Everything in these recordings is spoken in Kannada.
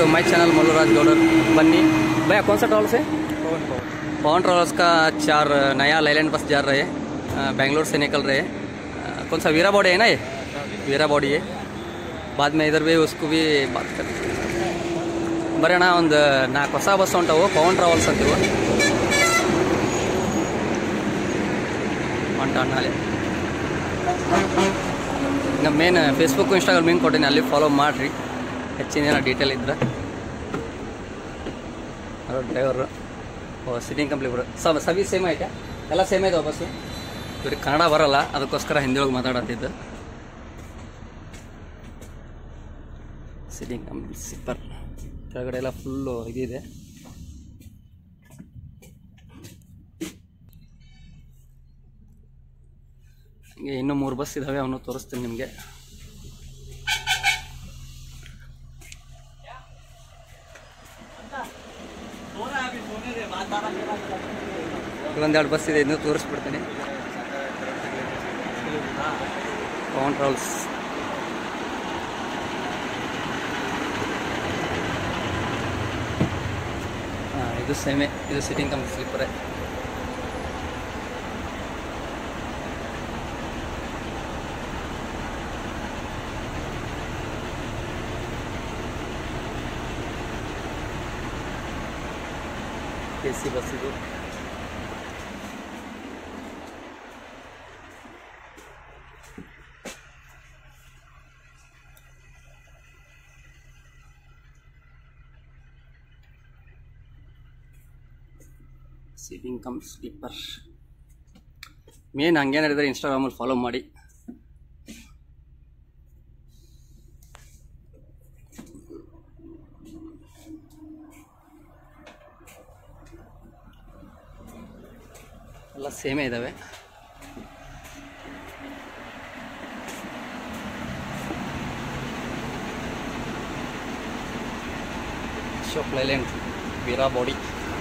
to my channel Malluraj Goudar बन्नी भैया कौन सा ट्रॉल्स है पवन ट्रॉल्स का चार नया लैलैंड बस जा रहे हैं बेंगलोर से निकल रहे हैं अ, कौन सा वीरा बॉडी है ना ये वीरा बॉडी है बाद में इधर भी उसको भी बात करते हैं ಬರೀ ಅಣ್ಣ ಒಂದು ನಾಲ್ಕು ಹೊಸ ಬಸ್ ಹೊಂಟವು ಪವನ್ ಟ್ರಾವೆಲ್ಸ್ ಅಂತೀವು ಹೊಂಟ ಅಣ್ಣಾಲೆ ನಮ್ಮ ಮೇನ್ ಫೇಸ್ಬುಕ್ ಇನ್ಸ್ಟಾಗ್ರಾಮ್ ಲಿಂಕ್ ಕೊಟ್ಟಿನಿ ಅಲ್ಲಿ ಫಾಲೋ ಮಾಡಿರಿ ಹೆಚ್ಚಿನ ಏನೋ ಡೀಟೇಲ್ ಇದ್ರೆ ಅದು ಡ್ರೈವರು ಓ ಸಿಟ್ಟಿಂಗ್ ಕಂಪ್ಲೀಟ್ ಬರೋ ಸಬ್ ಸಬಿ ಸೇಮ್ ಐತೆ ಎಲ್ಲ ಸೇಮ್ ಐತೆ ಬಸ್ಸು ಇವ್ರಿಗೆ ಕನ್ನಡ ಬರಲ್ಲ ಅದಕ್ಕೋಸ್ಕರ ಹಿಂದಿ ಒಳಗೆ ಮಾತಾಡತ್ತಿದ್ದು ಸಿಟ್ಟಿಂಗ್ ಕಂಪ್ಲೀಟ್ ಸಿಪ್ಪರ್ ಕೆಳಗಡೆ ಎಲ್ಲ ಫುಲ್ಲು ಇದಿದೆ ಹಂಗೆ ಇನ್ನೂ ಮೂರು ಬಸ್ ಇದ್ದಾವೆ ಅವನು ತೋರಿಸ್ತೀನಿ ನಿಮಗೆ ಒಂದೆರಡು ಬಸ್ ಇದೆ ಇನ್ನೂ ತೋರಿಸ್ಬಿಡ್ತೀನಿ ಪವನ್ ಟ್ರಾವೆಲ್ಸ್ ಹಾಂ ಇದು ಸೇಮೆ ಇದು ಸಿಟ್ಟಿಂಗ್ ಕಮ್ ಸ್ಲೀಪರೇ ಎ ಸಿ ಬಸ್ ಇದು ಸಿಟಿಂಗ್ ಕಮ್ ಸ್ಲೀಪರ್ ಮೇನ್ ಹಂಗೆ ನಡೆದರೆ ಇನ್ಸ್ಟಾಗ್ರಾಮಲ್ಲಿ ಫಾಲೋ ಮಾಡಿ ಎಲ್ಲ ಸೇಮೇ ಇದ್ದಾವೆ Ashok Leyland Veera body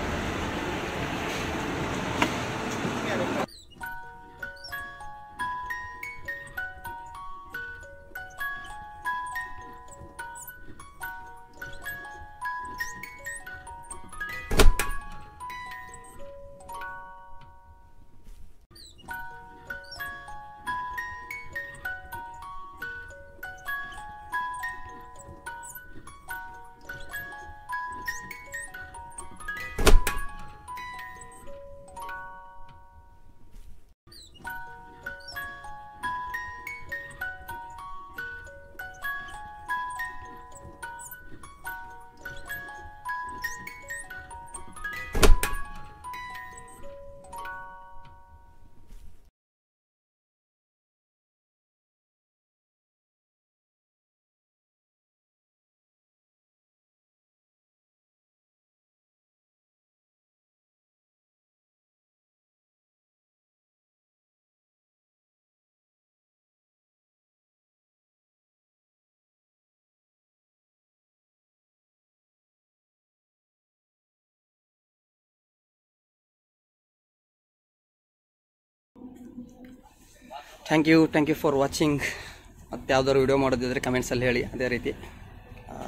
thank you thank you for watching ಮತ್ತೆ ಯಾವ್ದಾದ್ರು ವಿಡಿಯೋ ಮಾಡೋದಿದ್ರೆ ಕಮೆಂಟ್ಸಲ್ಲಿ ಹೇಳಿ ಅದೇ ರೀತಿ ಆ,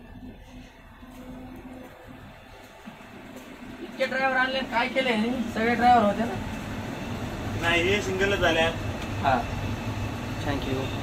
इतके ड्रायव्हर आणले काय केले सगळे ड्रायव्हर होते ना नाही हे सिंगलच आल्या ಹಾಂ ಥ್ಯಾಂಕ್ ಯು